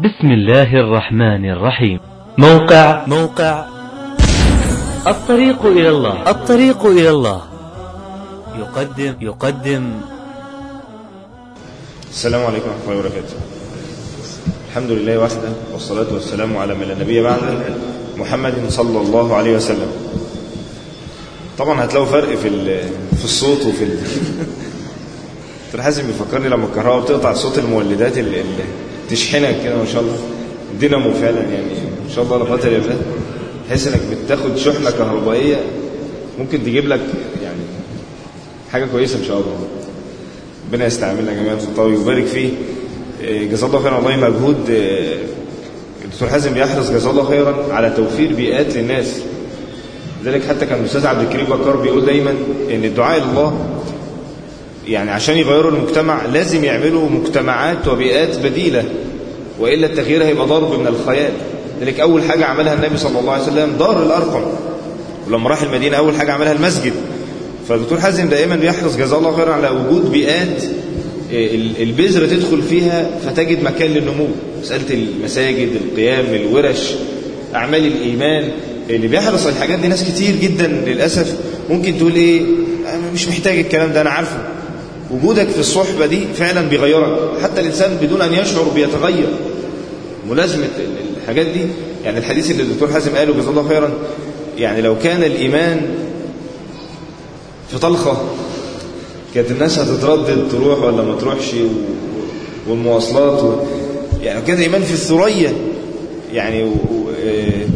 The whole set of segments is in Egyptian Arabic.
بسم الله الرحمن الرحيم موقع موقع الطريق إلى الله الطريق إلى الله يقدم يقدم السلام عليكم ورحمة الله وبركاته الحمد لله وحده والصلاة والسلام على من لا نبي بعده محمد صلى الله عليه وسلم طبعا هتلاقوا فرق في ال- في الصوت وفي ال... دكتور حازم بيفكرني لما الكهرباء بتقطع صوت المولدات اللي, اللي تشحنك كده ما شاء الله دينامو فعلا يعني ان شاء الله لا قوه الا بالله تحس انك بتاخد شحنه كهربائيه ممكن تجيب لك يعني حاجه كويسه ان شاء الله ربنا يستعملنا جميعا في الطاوي ويبارك فيه إيه، جزاه الله خيرا والله مجهود إيه، الدكتور حازم بيحرص جزاه الله خيرا على توفير بيئات للناس لذلك حتى كان الاستاذ عبد الكريم بكار بيقول دايما ان الدعاء لله يعني عشان يغيروا المجتمع لازم يعملوا مجتمعات وبيئات بديله والا التغيير هيبقى ضرب من الخيال لذلك اول حاجه عملها النبي صلى الله عليه وسلم دار الارقم ولما راح المدينه اول حاجه عملها المسجد فالدكتور حازم دائما بيحرص جزاه الله خيرا على وجود بيئات ال- البذرة تدخل فيها فتجد مكان للنمو مسألة المساجد القيام الورش أعمال الإيمان اللي بيحرص على الحاجات دي ناس كتير جدا للأسف ممكن تقول إيه أنا مش محتاج الكلام ده أنا عارفه وجودك في الصحبة دي فعلا بيغيرك حتى الإنسان بدون أن يشعر بيتغير ملازمة ال- الحاجات دي يعني الحديث اللي الدكتور حازم قاله جزاه الله خيرا يعني لو كان الإيمان في طلخة كانت الناس هتتردد تروح ولا ما تروحش و... والمواصلات و... يعني كان ايمان في الثريا يعني و... و... آه،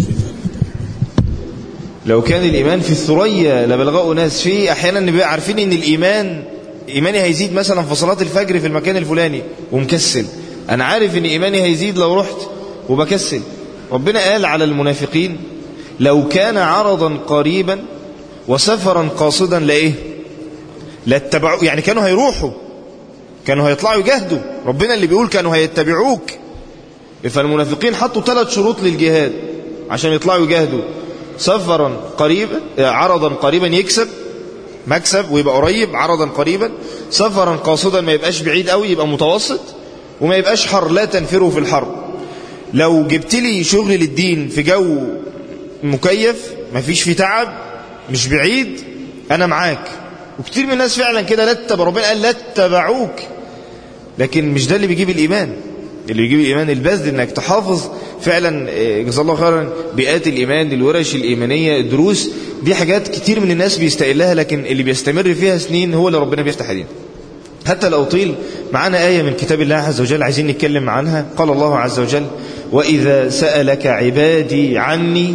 لو كان الايمان في الثريا لبلغوا ناس في احيانا نبقى عارفين ان الايمان ايماني هيزيد مثلا في صلاه الفجر في المكان الفلاني ومكسل انا عارف ان ايماني هيزيد لو رحت وبكسل ربنا قال على المنافقين لو كان عرضا قريبا وسفرا قاصدا لايه لاتبعوا يعني كانوا هيروحوا كانوا هيطلعوا يجاهدوا ربنا اللي بيقول كانوا هيتبعوك فالمنافقين حطوا ثلاث شروط للجهاد عشان يطلعوا يجاهدوا سفرا قريبا آه، عرضا قريبا يكسب مكسب ويبقى قريب عرضا قريبا سفرا قاصدا ما يبقاش بعيد قوي يبقى متوسط وما يبقاش حر لا تنفروا في الحرب لو جبت لي شغل للدين في جو مكيف مفيش فيه تعب مش بعيد انا معاك وكتير من الناس فعلا كده لا اتبع ربنا قال لا اتبعوك لكن مش ده اللي بيجيب الايمان اللي بيجيب الايمان البذل انك تحافظ فعلا آه، جزاه الله خيرا بيئات الايمان الورش الايمانيه الدروس دي حاجات كتير من الناس بيستقلها لكن اللي بيستمر فيها سنين هو اللي ربنا بيفتح عليه حتى لو طيل معانا آية من كتاب الله عز وجل عايزين نتكلم عنها قال الله عز وجل وإذا سألك عبادي عني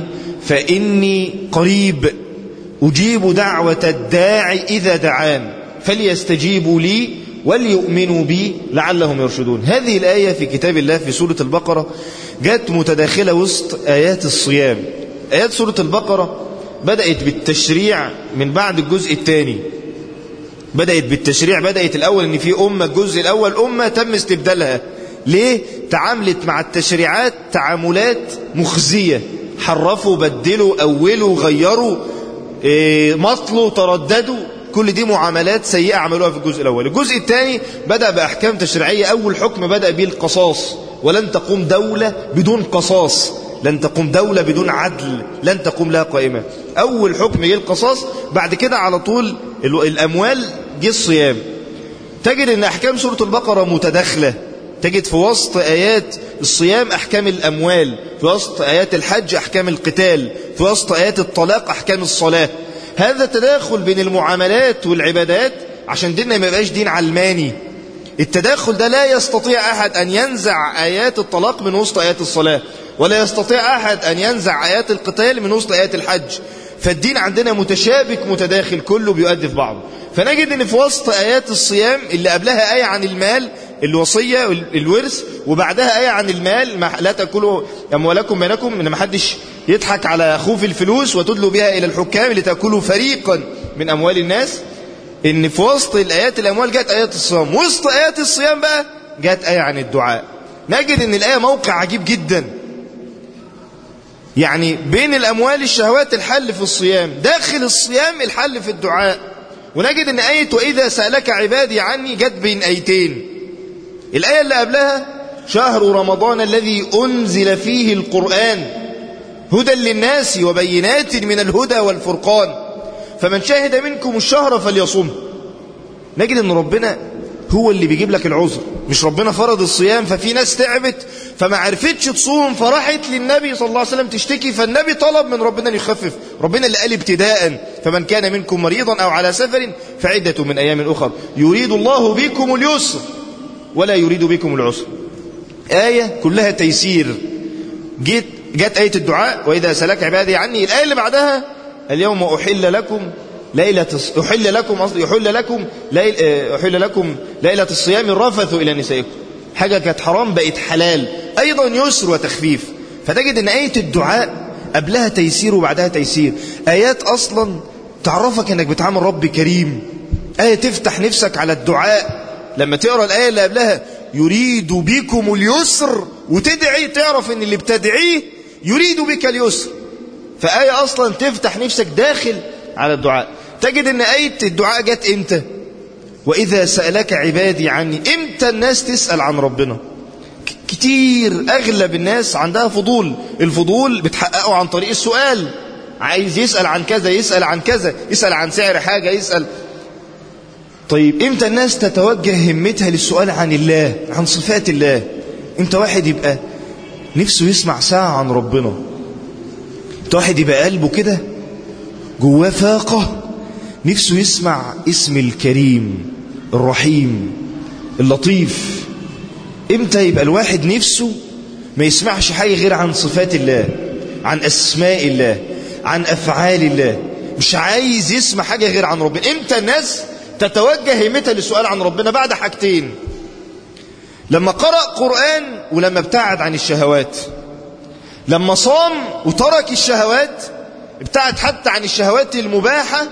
فإني قريب أجيب دعوة الداعي إذا دعان فليستجيبوا لي وليؤمنوا بي لعلهم يرشدون هذه الآية في كتاب الله في سورة البقرة جاءت متداخلة وسط آيات الصيام آيات سورة البقرة بدأت بالتشريع من بعد الجزء الثاني بدأت بالتشريع بدأت الأول أن في أمة الجزء الأول أمة تم استبدالها ليه؟ تعاملت مع التشريعات تعاملات مخزية حرفوا بدلوا أولوا غيروا إيه، مطلوا ترددوا كل دي معاملات سيئة عملوها في الجزء الأول الجزء الثاني بدأ بأحكام تشريعية أول حكم بدأ به القصاص ولن تقوم دولة بدون قصاص لن تقوم دولة بدون عدل لن تقوم لها قائمة أول حكم جه القصاص بعد كده على طول ال- الأموال جه الصيام تجد أن أحكام سورة البقرة متداخلة تجد في وسط آيات الصيام أحكام الأموال في وسط آيات الحج أحكام القتال في وسط آيات الطلاق أحكام الصلاة هذا التداخل بين المعاملات والعبادات عشان ديننا ما يبقاش دين علماني التداخل ده لا يستطيع أحد أن ينزع آيات الطلاق من وسط آيات الصلاة ولا يستطيع أحد أن ينزع آيات القتال من وسط آيات الحج فالدين عندنا متشابك متداخل كله بيؤدي في بعضه فنجد ان في وسط آيات الصيام اللي قبلها آية عن المال الوصية الورث وبعدها آية عن المال ما- لا تأكلوا أموالكم بينكم إن ما حدش يضحك على أخوه في الفلوس وتدلوا بها إلى الحكام لتأكلوا فريقا من أموال الناس إن في وسط الآيات الأموال جاءت آيات الصيام وسط آيات الصيام بقى جاءت آية عن الدعاء نجد إن الآية موقع عجيب جدا يعني بين الأموال الشهوات الحل في الصيام داخل الصيام الحل في الدعاء ونجد أن آية وإذا سألك عبادي عني جت بين آيتين الآية اللي قبلها شهر رمضان الذي أنزل فيه القرآن هدى للناس وبينات من الهدى والفرقان فمن شاهد منكم الشهر فليصم نجد ان ربنا هو اللي بيجيب لك العذر مش ربنا فرض الصيام ففي ناس تعبت فما عرفتش تصوم فراحت للنبي صلى الله عليه وسلم تشتكي فالنبي طلب من ربنا ان يخفف ربنا اللي قال ابتداء فمن كان منكم مريضا او على سفر فعدة من ايام اخر يريد الله بكم اليسر ولا يريد بكم العسر آية كلها تيسير جيت جت آية الدعاء وإذا سلك عبادي عني الآية اللي بعدها اليوم أحل لكم ليلة أحل لكم أصل يحل لكم ليل أحل لكم ليلة الصيام الرفث إلى نسائكم حاجة كانت حرام بقت حلال أيضا يسر وتخفيف فتجد أن آية الدعاء قبلها تيسير وبعدها تيسير آيات أصلا تعرفك أنك بتعامل رب كريم آية تفتح نفسك على الدعاء لما تقرأ الآية اللي قبلها يريد بكم اليسر وتدعي تعرف أن اللي بتدعيه يريد بك اليسر فآية أصلا تفتح نفسك داخل على الدعاء تجد أن آية الدعاء جت إمتى وإذا سألك عبادي عني إمتى الناس تسأل عن ربنا كتير أغلب الناس عندها فضول الفضول بتحققه عن طريق السؤال عايز يسأل عن كذا يسأل عن كذا يسأل عن سعر حاجة يسأل طيب امتى الناس تتوجه همتها للسؤال عن الله عن صفات الله امتى واحد يبقى نفسه يسمع ساعة عن ربنا امتى واحد يبقى قلبه كده جواه فاقة نفسه يسمع اسم الكريم الرحيم اللطيف امتى يبقى الواحد نفسه ما يسمعش حاجة غير عن صفات الله عن أسماء الله عن أفعال الله مش عايز يسمع حاجة غير عن ربنا امتى الناس تتوجه همتها للسؤال عن ربنا بعد حاجتين لما قرأ قرآن ولما ابتعد عن الشهوات لما صام وترك الشهوات ابتعد حتى عن الشهوات المباحة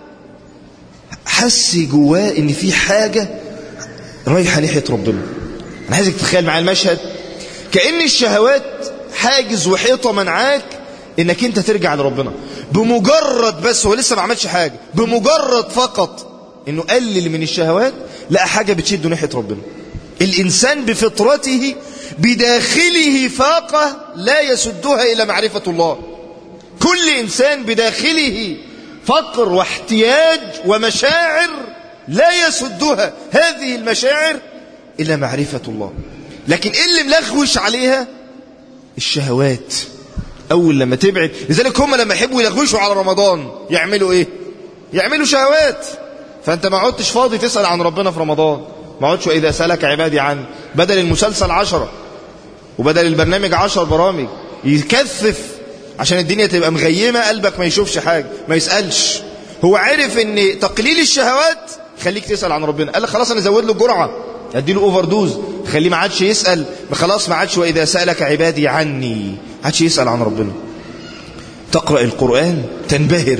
حس جواه ان في حاجة رايحة ناحية ربنا انا عايزك تتخيل معايا المشهد كأن الشهوات حاجز وحيطة منعاك انك انت ترجع لربنا بمجرد بس هو لسه ما عملش حاجة بمجرد فقط انه قلل من الشهوات لقى حاجة بتشده ناحية ربنا الانسان بفطرته بداخله فاقة لا يسدها الى معرفة الله كل انسان بداخله فقر واحتياج ومشاعر لا يسدها هذه المشاعر إلا معرفة الله لكن اللي ملغوش عليها الشهوات أول لما تبعد لذلك هم لما يحبوا يلغوشوا على رمضان يعملوا إيه يعملوا شهوات فأنت ما عدتش فاضي تسأل عن ربنا في رمضان ما عدتش وإذا سألك عبادي عنه بدل المسلسل عشرة وبدل البرنامج عشر برامج يكثف عشان الدنيا تبقى مغيمة قلبك ما يشوفش حاجة ما يسألش هو عرف ان تقليل الشهوات خليك تسأل عن ربنا قال لك خلاص انا زود له الجرعة ادي له اوفر دوز خليه ما عادش يسأل خلاص ما عادش واذا سألك عبادي عني ما عادش يسأل عن ربنا تقرأ القرآن تنبهر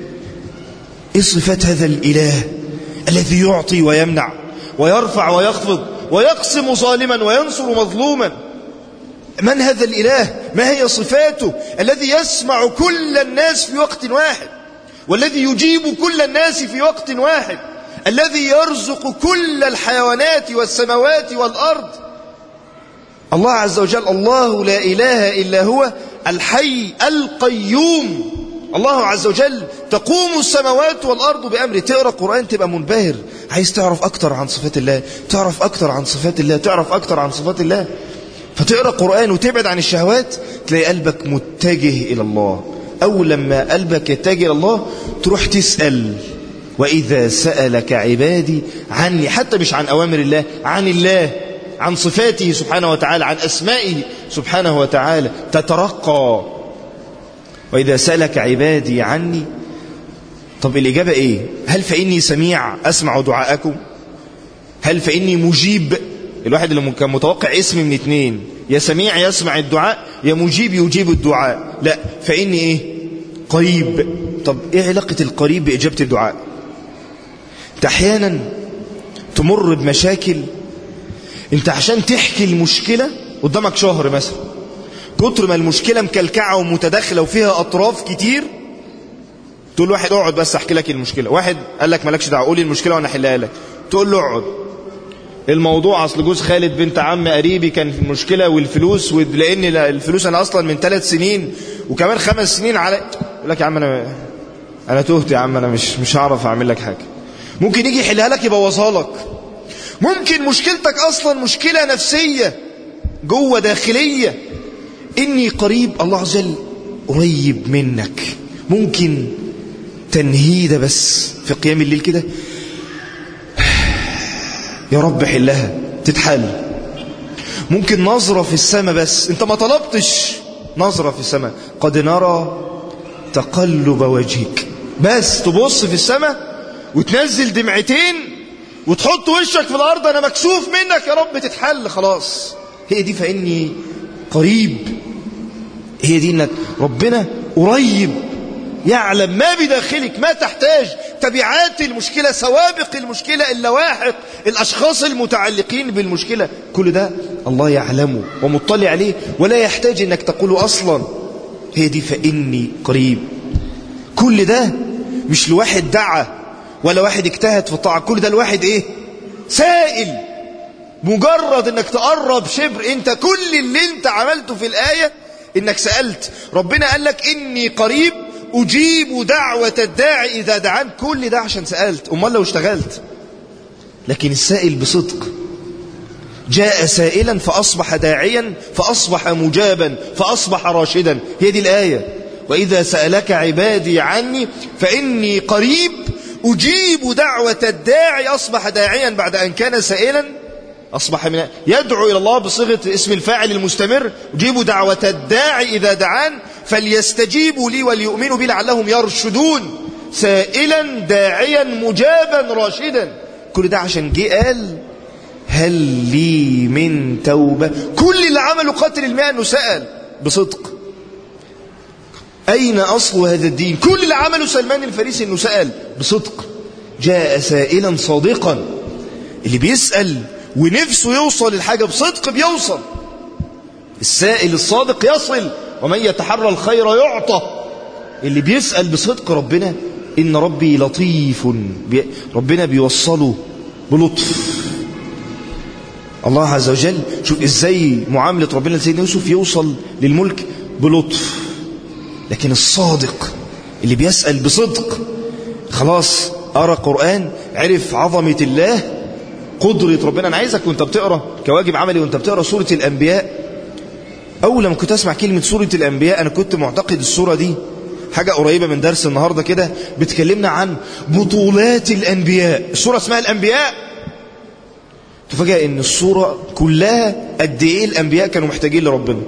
ايه صفات هذا الاله الذي يعطي ويمنع ويرفع ويخفض ويقسم ظالما وينصر مظلوما من هذا الإله ما هي صفاته الذي يسمع كل الناس في وقت واحد والذي يجيب كل الناس في وقت واحد الذي يرزق كل الحيوانات والسماوات والأرض الله عز وجل الله لا إله إلا هو الحي القيوم الله عز وجل تقوم السماوات والأرض بأمره تقرأ قرآن تبقى منبهر عايز تعرف أكتر عن صفات الله تعرف أكتر عن صفات الله تعرف أكتر عن صفات الله فتقرأ قرآن وتبعد عن الشهوات تلاقي قلبك متجه إلى الله أول لما قلبك يتجه إلى الله تروح تسأل وإذا سألك عبادي عني حتى مش عن أوامر الله عن الله عن صفاته سبحانه وتعالى عن أسمائه سبحانه وتعالى تترقى وإذا سألك عبادي عني طب الإجابة إيه هل فإني سميع أسمع دعاءكم هل فإني مجيب الواحد اللي كان متوقع اسم من اتنين يا سميع يسمع الدعاء يا مجيب يجيب الدعاء لا فإني ايه قريب طب ايه علاقة القريب بإجابة الدعاء انت احيانا تمر بمشاكل انت عشان تحكي المشكلة قدامك شهر مثلا كتر ما المشكلة مكلكعة ومتداخلة وفيها أطراف كتير تقول واحد اقعد بس احكي لك المشكلة واحد قال لك مالكش دعوه قولي المشكلة وانا احلها لك تقول له اقعد الموضوع اصل جوز خالد بنت عم قريبي كان في المشكله والفلوس ولان الفلوس انا اصلا من ثلاث سنين وكمان خمس سنين على يقول لك يا عم انا انا تهت يا عم انا مش مش هعرف اعمل لك حاجه ممكن يجي يحلها لك يبوظها لك ممكن مشكلتك اصلا مشكله نفسيه جوه داخليه اني قريب الله عز وجل قريب منك ممكن تنهيده بس في قيام الليل كده يا رب حلها تتحل ممكن نظرة في السماء بس انت ما طلبتش نظرة في السماء قد نرى تقلب وجهك بس تبص في السماء وتنزل دمعتين وتحط وشك في الأرض أنا مكسوف منك يا رب تتحل خلاص هي دي فإني قريب هي دي انك ربنا قريب يعلم ما بداخلك ما تحتاج تبعات المشكلة سوابق المشكلة اللواحق الأشخاص المتعلقين بالمشكلة كل ده الله يعلمه ومطلع عليه ولا يحتاج انك تقوله أصلا هي دي فإني قريب كل ده مش لواحد دعا ولا واحد اجتهد في الطاعة كل ده الواحد ايه سائل مجرد انك تقرب شبر انت كل اللي انت عملته في الآية انك سألت ربنا قال لك اني قريب اجيب دعوة الداعي اذا دعان كل ده عشان سألت امال لو اشتغلت لكن السائل بصدق جاء سائلا فأصبح داعيا فأصبح مجابا فأصبح راشدا هي دي الآية وإذا سألك عبادي عني فإني قريب أجيب دعوة الداعي أصبح داعيا بعد أن كان سائلا أصبح من يدعو إلى الله بصيغة اسم الفاعل المستمر أجيب دعوة الداعي إذا دعان فليستجيبوا لي وليؤمنوا بي لعلهم يرشدون سائلا داعيا مجابا راشدا كل ده عشان جه قال هل لي من توبة كل اللي عمله قتل الماء أنه سأل بصدق أين أصل هذا الدين كل اللي عمله سلمان الفارسي أنه سأل بصدق جاء سائلا صادقا اللي بيسأل ونفسه يوصل الحاجة بصدق بيوصل السائل الصادق يصل ومن يتحرى الخير يعطى اللي بيسأل بصدق ربنا إن ربي لطيف بي ربنا بيوصله بلطف الله عز وجل شوف إزاي معاملة ربنا لسيدنا يوسف يوصل للملك بلطف لكن الصادق اللي بيسأل بصدق خلاص أرى قرآن عرف عظمة الله قدرة ربنا أنا عايزك وانت بتقرأ كواجب عملي وانت بتقرأ سورة الأنبياء أول لما كنت أسمع كلمة سورة الأنبياء أنا كنت معتقد السورة دي حاجة قريبة من درس النهاردة كده بتكلمنا عن بطولات الأنبياء السورة اسمها الأنبياء تفاجأ ان السورة كلها قد ايه الأنبياء كانوا محتاجين لربنا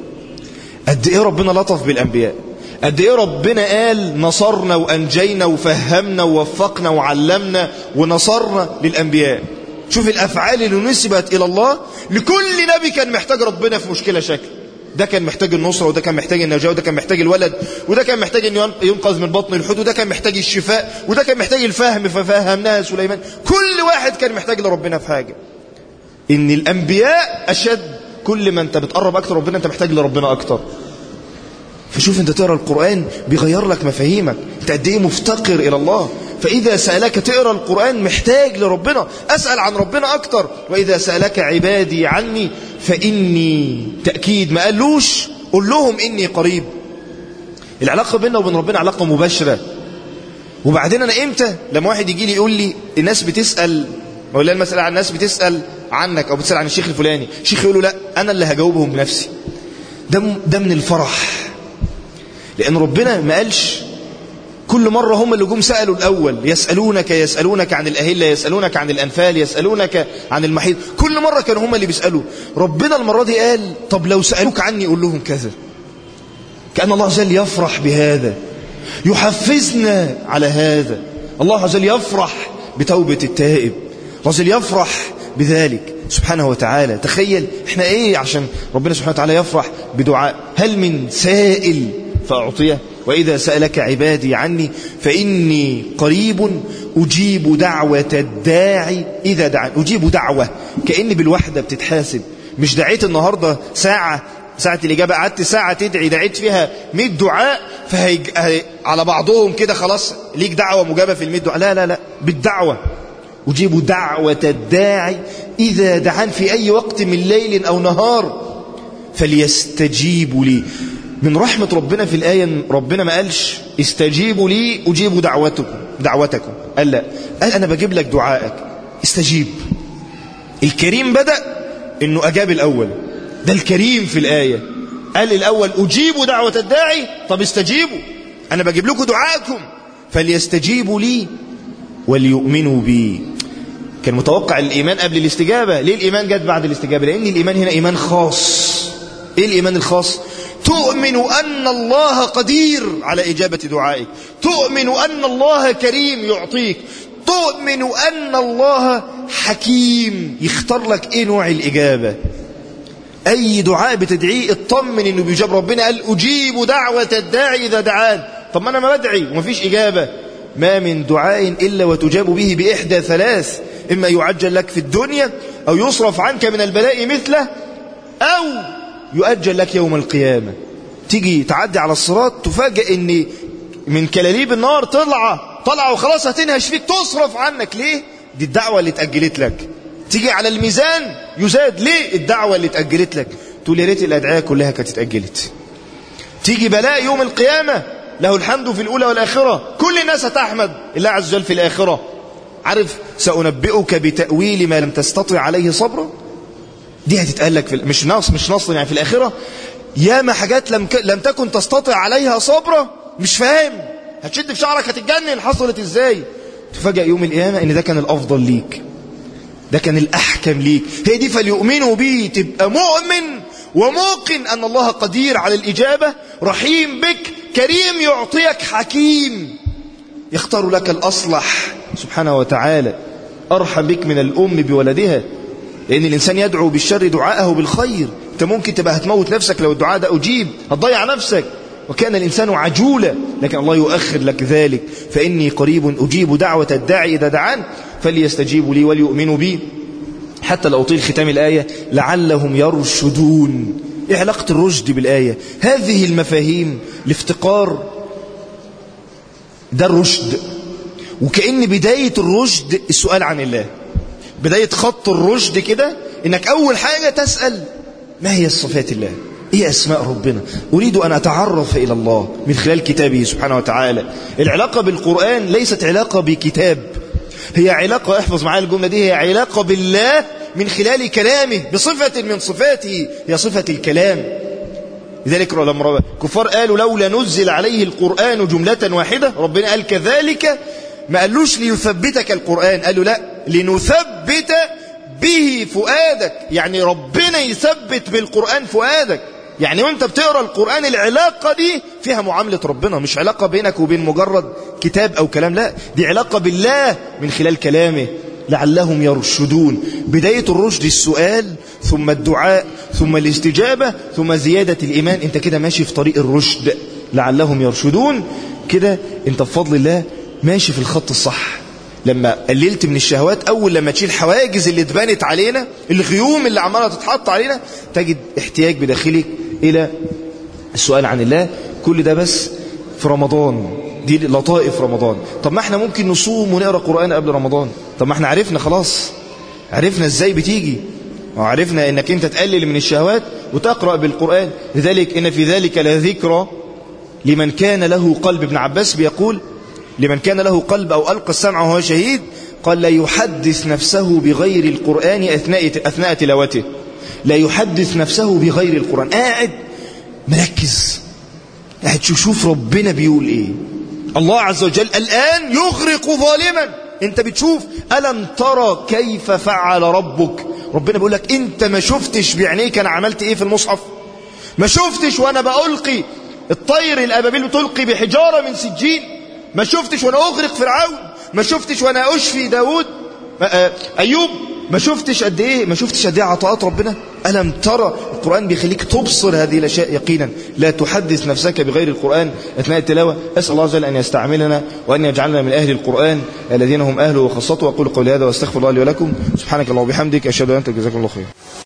قد ايه ربنا لطف بالأنبياء قد ايه ربنا قال نصرنا وأنجينا وفهمنا ووفقنا وعلمنا ونصرنا للأنبياء شوف الأفعال اللي نسبت إلى الله لكل نبي كان محتاج ربنا في مشكلة شكل ده كان محتاج النصرة وده كان محتاج النجاة وده كان محتاج الولد وده كان محتاج أن ينقذ من بطن الحوت وده كان محتاج الشفاء وده كان محتاج الفهم ففهمناها سليمان كل واحد كان محتاج لربنا في حاجة إن الأنبياء أشد كل ما أنت بتقرب أكتر ربنا أنت محتاج لربنا أكتر فشوف أنت تقرأ القرآن بيغير لك مفاهيمك أنت قد إيه مفتقر إلى الله فإذا سألك تقرأ القرآن محتاج لربنا أسأل عن ربنا أكتر وإذا سألك عبادي عني فإني تأكيد ما قالوش قل لهم إني قريب العلاقة بيننا وبين ربنا علاقة مباشرة وبعدين أنا إمتى لما واحد يجي لي يقول لي الناس بتسأل ولا المسألة عن الناس بتسأل عنك أو بتسأل عن الشيخ الفلاني الشيخ يقول له لا أنا اللي هجاوبهم بنفسي ده, ده من الفرح لأن ربنا ما قالش كل مرة هم اللي جم سألوا الأول يسألونك يسألونك عن الأهلة يسألونك عن الأنفال يسألونك عن المحيط كل مرة كانوا هم اللي بيسألوا ربنا المرة دي قال طب لو سألوك عني قول لهم كذا كأن الله عز وجل يفرح بهذا يحفزنا على هذا الله عز وجل يفرح بتوبة التائب الله عز وجل يفرح بذلك سبحانه وتعالى تخيل احنا ايه عشان ربنا سبحانه وتعالى يفرح بدعاء هل من سائل فأعطيه وإذا سألك عبادي عني فإني قريب أجيب دعوة الداعي إذا دعان أجيب دعوة كأني بالوحدة بتتحاسب مش دعيت النهاردة ساعة ساعة الإجابة قعدت ساعة تدعي دعيت فيها 100 دعاء فهي على بعضهم كده خلاص ليك دعوة مجابة في ال 100 دعاء لا لا لا بالدعوة أجيب دعوة الداعي إذا دعان في أي وقت من ليل أو نهار فليستجيبوا لي من رحمة ربنا في الآية ربنا ما قالش استجيبوا لي أجيب دعوتكم دعوتكم قال لا قال أنا بجيب لك دعائك استجيب الكريم بدأ أنه أجاب الأول ده الكريم في الآية قال الأول أجيب دعوة الداعي طب استجيبوا أنا بجيب لكم دعائكم فليستجيبوا لي وليؤمنوا بي كان متوقع الإيمان قبل الاستجابة ليه الإيمان جت بعد الاستجابة لأن الإيمان هنا إيمان خاص إيه الإيمان الخاص تؤمن أن الله قدير على إجابة دعائك تؤمن أن الله كريم يعطيك تؤمن أن الله حكيم يختار لك إيه نوع الإجابة أي دعاء بتدعيه اطمن إنه بيجاب ربنا قال أجيب دعوة الداعي إذا دعان طب ما أنا ما بدعي ومفيش إجابة ما من دعاء إلا وتجاب به بإحدى ثلاث إما يعجل لك في الدنيا أو يصرف عنك من البلاء مثله أو يؤجل لك يوم القيامة تيجي تعدي على الصراط تفاجئ ان من كلاليب النار طلع طلع وخلاص هتنهش فيك تصرف عنك ليه دي الدعوة اللي اتأجلت لك تيجي على الميزان يزاد ليه الدعوة اللي اتأجلت لك تقول يا ريت الأدعية كلها كانت اتأجلت تيجي بلاء يوم القيامة له الحمد في الأولى والآخرة كل الناس هتحمد الله عز وجل في الآخرة عارف سأنبئك بتأويل ما لم تستطع عليه صبرا دي هتتقال لك في مش نص مش نص يعني في الآخرة ياما حاجات لم ك... لم تكن تستطع عليها صبرا مش فاهم هتشد في شعرك هتتجنن حصلت ازاي تفاجئ يوم القيامة ان ده كان الافضل ليك ده كان الاحكم ليك هي دي فليؤمنوا بيه تبقى مؤمن وموقن ان الله قدير على الاجابة رحيم بك كريم يعطيك حكيم يختار لك الاصلح سبحانه وتعالى ارحم بك من الام بولدها لان الانسان يدعو بالشر دعاءه بالخير انت ممكن تبقى هتموت نفسك لو الدعاء ده أجيب هتضيع نفسك وكان الإنسان عجولا لكن الله يؤخر لك ذلك فإني قريب أجيب دعوة الداعي إذا دعان فليستجيبوا لي وليؤمنوا بي حتى لو طيل ختام الآية لعلهم يرشدون إيه علاقة الرشد بالآية هذه المفاهيم الافتقار ده الرشد وكأن بداية الرشد السؤال عن الله بداية خط الرشد كده إنك أول حاجة تسأل ما هي صفات الله ايه اسماء ربنا اريد ان اتعرف الى الله من خلال كتابه سبحانه وتعالى العلاقة بالقرآن ليست علاقة بكتاب هي علاقة احفظ معايا الجملة دي هي علاقة بالله من خلال كلامه بصفة من صفاته هي صفة الكلام لذلك لما كفار قالوا لولا نزل عليه القرآن جملة واحدة ربنا قال كذلك ما قالوش ليثبتك القرآن قالوا لا لنثبت به فؤادك يعني ربنا يثبت بالقرآن فؤادك يعني وانت بتقرأ القرآن العلاقة دي فيها معاملة ربنا مش علاقة بينك وبين مجرد كتاب أو كلام لا دي علاقة بالله من خلال كلامه لعلهم يرشدون بداية الرشد السؤال ثم الدعاء ثم الاستجابة ثم زيادة الإيمان انت كده ماشي في طريق الرشد لعلهم يرشدون كده انت بفضل الله ماشي في الخط الصح لما قللت من الشهوات أول لما تشيل حواجز اللي اتبنت علينا الغيوم اللي عمالة تتحط علينا تجد احتياج بداخلك إلى السؤال عن الله كل ده بس في رمضان دي لطائف رمضان طب ما احنا ممكن نصوم ونقرأ قرآن قبل رمضان طب ما احنا عرفنا خلاص عرفنا ازاي بتيجي وعرفنا انك انت تقلل من الشهوات وتقرأ بالقرآن لذلك ان في ذلك لذكرى لمن كان له قلب ابن عباس بيقول لمن كان له قلب أو ألقى السمع وهو شهيد قال لا يحدث نفسه بغير القرآن أثناء, أثناء تلاوته لا يحدث نفسه بغير القرآن قاعد مركز قاعد شوف ربنا بيقول ايه الله عز وجل الآن يغرق ظالما انت بتشوف ألم ترى كيف فعل ربك ربنا بيقول لك انت ما شفتش بعينيك انا عملت ايه في المصحف ما شفتش وانا بألقي الطير الأبابيل بتلقي بحجارة من سجين ما شفتش وانا اغرق فرعون ما شفتش وانا اشفي داود ايوب ما شفتش قد ايه ما شفتش قد ايه عطاءات ربنا الم ترى القران بيخليك تبصر هذه الاشياء يقينا لا تحدث نفسك بغير القران اثناء التلاوه اسال الله عز وجل ان يستعملنا وان يجعلنا من اهل القران الذين هم اهله وخاصته واقول قولي هذا واستغفر الله لي ولكم سبحانك اللهم وبحمدك اشهد ان لا اله الا انت جزاكم الله خير